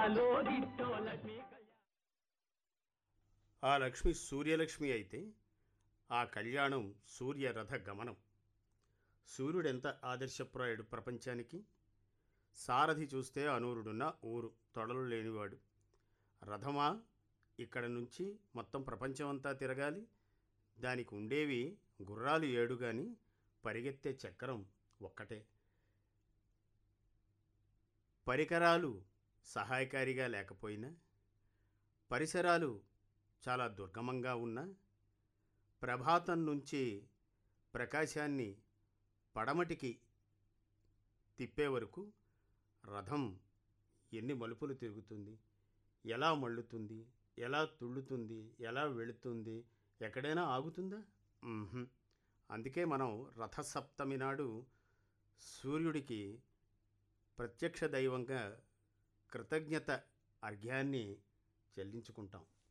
ఆ లక్ష్మి సూర్యలక్ష్మి అయితే ఆ కళ్యాణం సూర్యరథ గమనం సూర్యుడెంత ఆదర్శప్రాయుడు ప్రపంచానికి సారథి చూస్తే అనూరుడున్న ఊరు తొడలు లేనివాడు రథమా ఇక్కడ నుంచి మొత్తం ప్రపంచమంతా తిరగాలి దానికి ఉండేవి గుర్రాలు ఏడు గాని పరిగెత్తే చక్రం ఒక్కటే పరికరాలు సహాయకారిగా లేకపోయినా పరిసరాలు చాలా దుర్గమంగా ఉన్నా ప్రభాతం నుంచి ప్రకాశాన్ని పడమటికి తిప్పే వరకు రథం ఎన్ని మలుపులు తిరుగుతుంది ఎలా మళ్ళుతుంది ఎలా తుళ్ళుతుంది ఎలా వెళుతుంది ఎక్కడైనా ఆగుతుందా మ్మ్హ్మ్. అందుకే మనం రథసప్తమి నాడు సూర్యుడికి ప్రత్యక్ష దైవంగా కృతజ్ఞత అర్ఘ్యాన్ని చెల్లించుకుంటాం